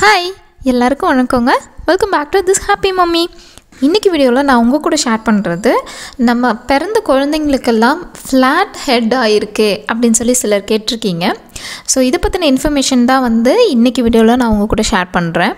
hi எல்லாருக்கும் வணக்கங்க welcome back to this happy mummy இன்றைக்கி வீடியோவில் நான் உங்கள் கூட ஷேர் பண்ணுறது நம்ம பிறந்த குழந்தைங்களுக்கெல்லாம் ஃப்ளாட் ஹெட் ஆகிருக்கு அப்படின்னு சொல்லி சிலர் கேட்டிருக்கீங்க ஸோ இதை பற்றின இன்ஃபர்மேஷன் தான் வந்து இன்றைக்கி வீடியோவில் நான் உங்கள் கூட ஷேர் பண்ணுறேன்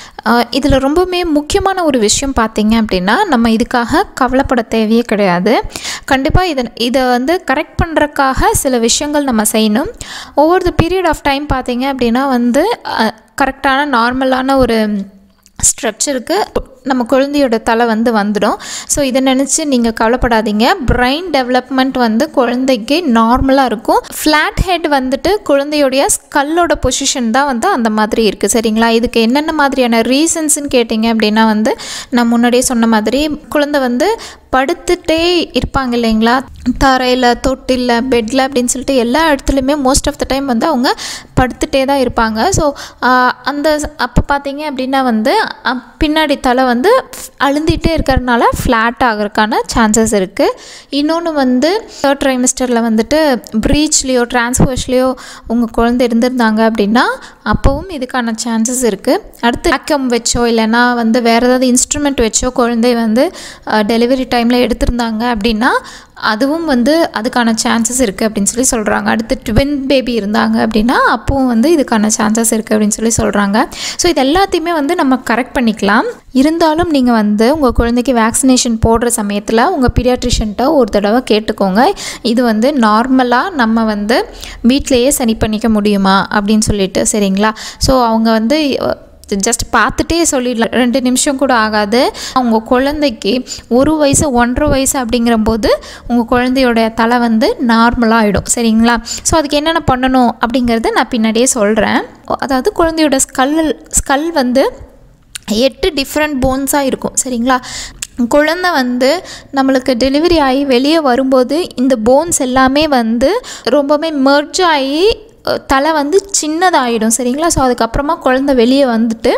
இதில் ரொம்பவுமே முக்கியமான ஒரு விஷயம் பார்த்தீங்க அப்படின்னா நம்ம இதுக்காக கவலைப்பட தேவையே கிடையாது கண்டிப்பாக இதை இதை வந்து கரெக்ட் பண்ணுறக்காக சில விஷயங்கள் நம்ம செய்யணும் ஒவ்வொரு த பீரியட் ஆஃப் டைம் பார்த்தீங்க அப்படின்னா வந்து கரெக்டான நார்மலான ஒரு ஸ்ட்ரக்சருக்கு நம்ம குழந்தையோட தலை வந்து வந்துடும் ஸோ இதை நினச்சி நீங்கள் கவலைப்படாதீங்க பிரெயின் டெவலப்மெண்ட் வந்து குழந்தைக்கு நார்மலாக இருக்கும் ஃப்ளாட் ஹெட் வந்துட்டு குழந்தையோடைய ஸ்கல்லோட பொசிஷன் தான் வந்து அந்த மாதிரி இருக்குது சரிங்களா இதுக்கு என்னென்ன மாதிரியான ரீசன்ஸ்னு கேட்டிங்க அப்படின்னா வந்து நான் முன்னாடியே சொன்ன மாதிரி குழந்தை வந்து படுத்துட்டே இருப்பாங்க இல்லைங்களா தரையில் தொட்டில் பெட்டில் அப்படின்னு சொல்லிட்டு எல்லா இடத்துலையுமே மோஸ்ட் ஆஃப் த டைம் வந்து அவங்க படுத்துட்டே தான் இருப்பாங்க ஸோ அந்த அப்போ பார்த்தீங்க அப்படின்னா வந்து அப்- பின்னாடி தலை வந்து அழுந்திட்டே இருக்கிறதுனால ஃப்ளாட் ஆகிறதுக்கான சான்சஸ் இருக்குது இன்னொன்று வந்து தேர்ட் ட்ரைமிஸ்டரில் வந்துட்டு ப்ரீச்லேயோ டிரான்ஸ்ஃபர்ஸ்லேயோ உங்கள் குழந்தை இருந்திருந்தாங்க அப்படின்னா அப்போவும் இதுக்கான சான்சஸ் இருக்குது அடுத்து வேக்கம் வச்சோ இல்லைன்னா வந்து வேறு ஏதாவது இன்ஸ்ட்ருமெண்ட் வச்சோ குழந்தை வந்து டெலிவரி டைமில் எடுத்திருந்தாங்க அப்படின்னா அதுவும் வந்து அதுக்கான சான்சஸ் இருக்குது அப்படின்னு சொல்லி சொல்கிறாங்க அடுத்து ட்வின் பேபி இருந்தாங்க அப்படின்னா அப்பவும் வந்து இதுக்கான சான்சஸ் இருக்குது அப்படின்னு சொல்லி சொல்கிறாங்க ஸோ இது எல்லாத்தையுமே வந்து நம்ம கரெக்ட் பண்ணிக்கலாம் இருந்தாலும் நீங்கள் வந்து உங்கள் குழந்தைக்கு வேக்சினேஷன் போடுற சமயத்தில் உங்கள் பீடியாட்ரிஷன்ட்ட ஒரு தடவை கேட்டுக்கோங்க இது வந்து நார்மலாக நம்ம வந்து வீட்டிலையே சரி பண்ணிக்க முடியுமா அப்படின்னு சொல்லிட்டு சரிங்களா ஸோ அவங்க வந்து ஜஸ்ட் பார்த்துட்டே சொல்லிடலாம் ரெண்டு நிமிஷம் கூட ஆகாது அவங்க குழந்தைக்கு ஒரு வயசு ஒன்றரை வயசு அப்படிங்கிற போது உங்கள் குழந்தையோட தலை வந்து நார்மலாக ஆகிடும் சரிங்களா ஸோ அதுக்கு என்னென்ன பண்ணணும் அப்படிங்கிறத நான் பின்னாடியே சொல்கிறேன் அதாவது குழந்தையோட ஸ்கல் ஸ்கல் வந்து எட்டு டிஃப்ரெண்ட் போன்ஸாக இருக்கும் சரிங்களா குழந்தை வந்து நம்மளுக்கு டெலிவரி ஆகி வெளியே வரும்போது இந்த போன்ஸ் எல்லாமே வந்து ரொம்பவுமே மெர்ஜ் ஆகி அஹ், தலை வந்து சின்னதாகிடும் சரிங்களா ஸோ அதுக்கப்புறமா குழந்தை வெளியே வந்துட்டு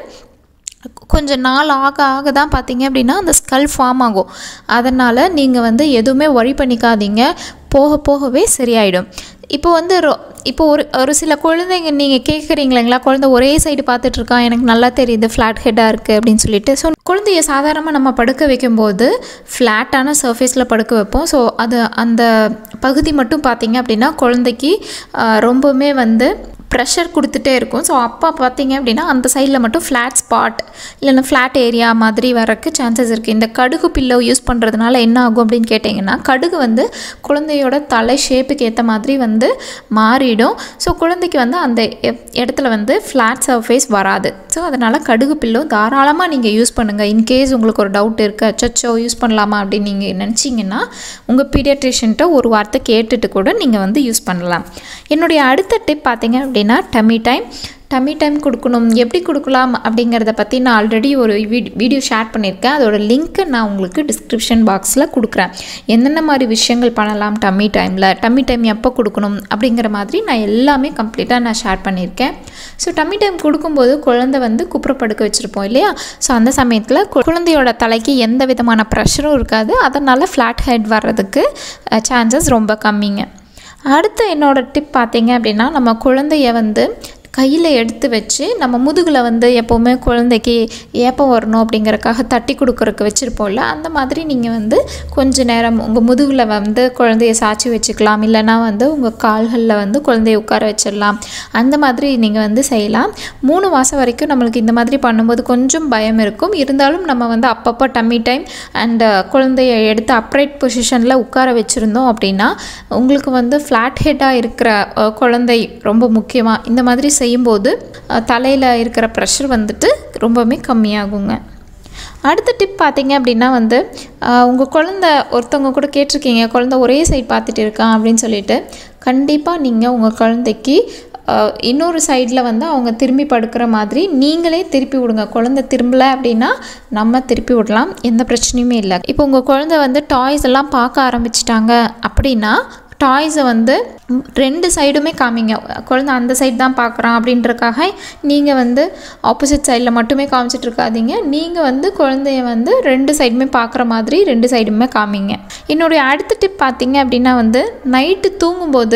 கொஞ்சம் நாள் ஆக ஆக தான் பார்த்தீங்க அப்படின்னா அந்த ஸ்கல் ஃபார்ம் ஆகும் அதனால் நீங்கள் வந்து எதுவுமே ஒரி பண்ணிக்காதீங்க போக போகவே சரியாயிடும் இப்போ வந்து ரொ இப்போ ஒரு ஒரு சில குழந்தைங்க நீங்கள் கேட்குறீங்களா குழந்தை ஒரே சைடு பார்த்துட்டு இருக்கான் எனக்கு நல்லா தெரியுது ஃப்ளாட் ஹெட்டாக இருக்குது அப்படின்னு சொல்லிட்டு ஸோ குழந்தைய சாதாரணமாக நம்ம படுக்க வைக்கும்போது ஃப்ளாட்டான சர்ஃபேஸில் படுக்க வைப்போம் ஸோ அது அந்த பகுதி மட்டும் பார்த்தீங்க அப்படின்னா குழந்தைக்கு ஆஹ், ரொம்பவுமே வந்து ப்ரெஷர் கொடுத்துட்டே இருக்கும் ஸோ அப்பா பார்த்தீங்க அப்படின்னா அந்த சைடில் மட்டும் ஃப்ளாட் ஸ்பாட் இல்லைன்னா ஃப்ளாட் ஏரியா மாதிரி வரக்கு சான்சஸ் இருக்குது இந்த கடுகு பில்லோ யூஸ் பண்ணுறதுனால என்ன ஆகும் அப்படின்னு கேட்டிங்கன்னா கடுகு வந்து குழந்தையோட தலை ஷேப்புக்கு ஏற்ற மாதிரி வந்து மாறிடும் ஸோ குழந்தைக்கு வந்து அந்த எ- இடத்துல வந்து ஃப்ளாட் சர்ஃபேஸ் வராது ஸோ அதனால் கடுகு பில்லோ தாராளமாக நீங்கள் யூஸ் பண்ணுங்கள் இன்கேஸ் உங்களுக்கு ஒரு டவுட் இருக்குது அச்சச்சோ யூஸ் பண்ணலாமா அப்படின்னு நீங்கள் நினச்சிங்கன்னா உங்கள் பீடியாட்ரிஷன்ட்ட ஒரு வார்த்தை கேட்டுட்டு கூட நீங்கள் வந்து யூஸ் பண்ணலாம் என்னுடைய அடுத்த டிப் பார்த்தீங்க அப்படின்னா டம்மி டைம் டம்மி டைம் கொடுக்கணும் எப்படி கொடுக்கலாம் அப்படிங்கிறத பற்றி நான் ஆல்ரெடி ஒரு வீடியோ ஷேர் பண்ணியிருக்கேன் அதோட லிங்க்கை நான் உங்களுக்கு டிஸ்கிரிப்ஷன் பாக்ஸில் கொடுக்குறேன் என்னென்ன மாதிரி விஷயங்கள் பண்ணலாம் டம்மி டைமில் டம்மி டைம் எப்போ கொடுக்கணும் அப்படிங்கிற மாதிரி நான் எல்லாமே கம்ப்ளீட்டாக நான் ஷேர் பண்ணியிருக்கேன் ஸோ டம்மி டைம் கொடுக்கும்போது குழந்தை வந்து குப்புறப்படுக்க வச்சுருப்போம் இல்லையா ஸோ அந்த சமயத்தில் கு- குழந்தையோட தலைக்கு எந்த விதமான ப்ரெஷரும் இருக்காது அதனால் ஃப்ளாட் ஹெட் வர்றதுக்கு சான்சஸ் ரொம்ப கம்மிங்க அடுத்து என்னோட டிப் பார்த்தீங்க அப்படின்னா நம்ம குழந்தைய வந்து கையில் எடுத்து வச்சு நம்ம முதுகில் வந்து எப்போவுமே குழந்தைக்கு ஏப்பம் வரணும் அப்படிங்கறக்காக தட்டி கொடுக்குறக்கு வச்சுருப்போம்ல அந்த மாதிரி நீங்கள் வந்து கொஞ்ச நேரம் உங்கள் முதுகில் வந்து குழந்தைய சாய்ச்சி வச்சுக்கலாம் இல்லைன்னா வந்து உங்கள் கால்களில் வந்து குழந்தைய உட்கார வச்சிடலாம் அந்த மாதிரி நீங்கள் வந்து செய்யலாம் மூணு மாதம் வரைக்கும் நம்மளுக்கு இந்த மாதிரி பண்ணும்போது கொஞ்சம் பயம் இருக்கும் இருந்தாலும் நம்ம வந்து அப்பப்போ டம்மி டைம் அண்ட் குழந்தைய எடுத்து அப்ரைட் பொசிஷனில் உட்கார வச்சுருந்தோம் அப்படின்னா உங்களுக்கு வந்து ஃப்ளாட் ஹெட்டாக இருக்கிற அஹ், குழந்தை ரொம்ப முக்கியமாக இந்த மாதிரி செய்யும்போது தலையில் இருக்கிற ப்ரெஷர் வந்துட்டு ரொம்பவுமே கம்மியாகுங்க அடுத்த டிப் பார்த்தீங்க அப்படின்னா வந்து உங்கள் குழந்த ஒருத்தவங்க கூட கேட்டிருக்கீங்க குழந்த ஒரே சைடு பார்த்துட்டு இருக்கான் அப்படின்னு சொல்லிட்டு கண்டிப்பாக நீங்கள் உங்கள் குழந்தைக்கு அஹ், இன்னொரு சைடில் வந்து அவங்க திரும்பி படுக்கிற மாதிரி நீங்களே திருப்பி விடுங்க குழந்தை திரும்பல அப்படின்னா நம்ம திருப்பி விடலாம் எந்த பிரச்சனையுமே இல்லை இப்போ உங்கள் குழந்தை வந்து டாய்ஸ் எல்லாம் பார்க்க ஆரம்பிச்சிட்டாங்க அப்படின்னா டாய்ஸை வந்து ம், ரெண்டு சைடுமே காமிங்க குழந்தை அந்த சைடு தான் பார்க்குறான் அப்படின்றக்காக நீங்கள் வந்து ஆப்போசிட் சைடில் மட்டுமே காமிச்சிட்டு இருக்காதீங்க நீங்கள் வந்து குழந்தைய வந்து ரெண்டு சைடுமே பார்க்குற மாதிரி ரெண்டு சைடுமே காமிங்க என்னுடைய அடுத்த டிப் பார்த்தீங்க அப்படின்னா வந்து நைட்டு தூங்கும்போது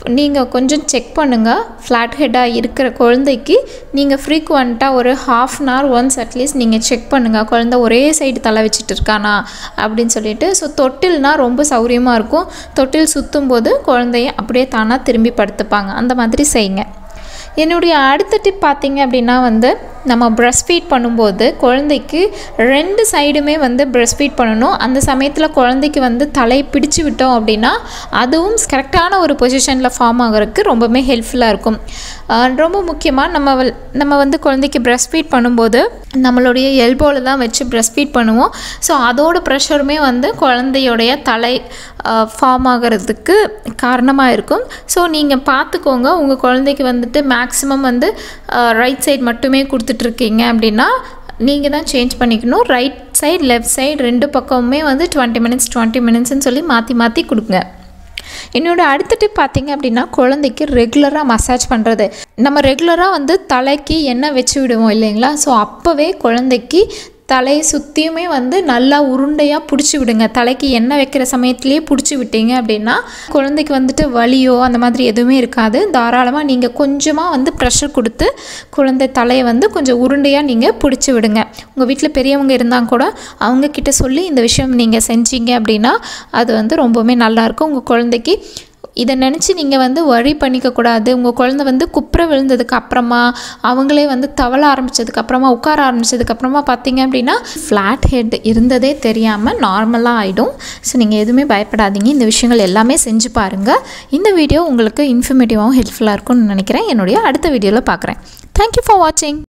நீங்கள் கொஞ்சம் செக் பண்ணுங்கள் ஃப்ளாட் ஹெட்டாக இருக்கிற குழந்தைக்கு நீங்கள் ஃப்ரீக்குவெண்ட்டாக ஒரு half an hour once at least நீங்கள் செக் பண்ணுங்கள் குழந்தை ஒரே சைடு தலை வச்சுட்டு இருக்கானா அப்படின்னு சொல்லிட்டு ஸோ தொட்டில்னா ரொம்ப சௌரியமாக இருக்கும் தொட்டில் சுற்றும் போது குழந்தைய அப்படியே தானாக திரும்பி படுத்துப்பாங்க அந்த மாதிரி செய்யுங்க என்னுடைய அடுத்த டிப் பார்த்தீங்க அப்படின்னா வந்து நம்ம ப்ரெஸ்ட் ஃபீட் பண்ணும்போது குழந்தைக்கு ரெண்டு சைடுமே வந்து ப்ரெஸ்ட் ஃபீட் பண்ணணும் அந்த சமயத்தில் குழந்தைக்கு வந்து தலையை பிடிச்சு விட்டோம் அப்படின்னா அதுவும் கரெக்டான ஒரு பொசிஷனில் ஃபார்ம் ஆகிறதுக்கு ரொம்பவுமே ஹெல்ப்ஃபுல்லாக இருக்கும் ஆஹ் ரொம்ப முக்கியமாக நம்ம வல்- நம்ம வந்து குழந்தைக்கு ப்ரெஸ்ட் ஃபீட் பண்ணும்போது நம்மளுடைய எல்போவில் தான் வச்சு ப்ரெஸ்ட் ஃபீட் பண்ணுவோம் ஸோ அதோட ப்ரெஷருமே வந்து குழந்தையோடைய தலை ஃபார்ம் ஆகிறதுக்கு காரணமாக இருக்கும் ஸோ நீங்கள் பார்த்துக்கோங்க உங்கள் குழந்தைக்கு வந்துட்டு மேக்ஸிமம் வந்து ரைட் சைடு மட்டுமே கொடுத்துட்ருக்கீங்க அப்படின்னா நீங்கள் தான் சேஞ்ச் பண்ணிக்கணும் ரைட் சைடு லெஃப்ட் சைடு ரெண்டு பக்கமுமே வந்து டுவெண்ட்டி மினிட்ஸ் டுவெண்ட்டி மினிட்ஸ்னு சொல்லி மாற்றி மாற்றி கொடுங்க என்னோட அடுத்த டிப் பார்த்தீங்க அப்படின்னா குழந்தைக்கு ரெகுலராக மசாஜ் பண்ணுறது நம்ம ரெகுலராக வந்து தலைக்கு எண்ணெய் வச்சு விடுவோம் இல்லைங்களா ஸோ அப்போவே குழந்தைக்கு தலையை சுற்றியுமே வந்து நல்லா உருண்டையாக பிடிச்சி விடுங்க தலைக்கு எண்ணெய் வைக்கிற சமயத்துலேயே பிடிச்சி விட்டீங்க அப்படின்னா குழந்தைக்கு வந்துட்டு வலியோ அந்த மாதிரி எதுவுமே இருக்காது தாராளமாக நீங்கள் கொஞ்சமாக வந்து ப்ரெஷர் கொடுத்து குழந்தை தலையை வந்து கொஞ்சம் உருண்டையாக நீங்கள் பிடிச்சி விடுங்க உங்கள் வீட்டில் பெரியவங்க இருந்தால் கூட அவங்க கிட்ட சொல்லி இந்த விஷயம் நீங்கள் செஞ்சீங்க அப்படின்னா அது வந்து ரொம்பவுமே நல்லாயிருக்கும் உங்கள் குழந்தைக்கு இதை நினச்சி நீங்கள் வந்து வரி பண்ணிக்க கூடாது உங்கள் குழந்தை வந்து குப்புற விழுந்ததுக்கு அப்புறமா அவங்களே வந்து தவள ஆரம்பிச்சதுக்கு அப்புறமா உட்கார ஆரம்பிச்சதுக்கு அப்புறமா பார்த்தீங்க அப்படின்னா ஃப்ளாட் ஹெட் இருந்ததே தெரியாமல் நார்மலாக ஆகிடும் ஸோ நீங்கள் எதுவுமே பயப்படாதீங்க இந்த விஷயங்கள் எல்லாமே செஞ்சு பாருங்கள் இந்த வீடியோ உங்களுக்கு இன்ஃபர்மேட்டிவாகவும் ஹெல்ப்ஃபுல்லாக இருக்கும்னு நினைக்கிறேன் என்னுடைய அடுத்த வீடியோவில் பார்க்குறேன் தேங்க்யூ ஃபார் வாட்சிங்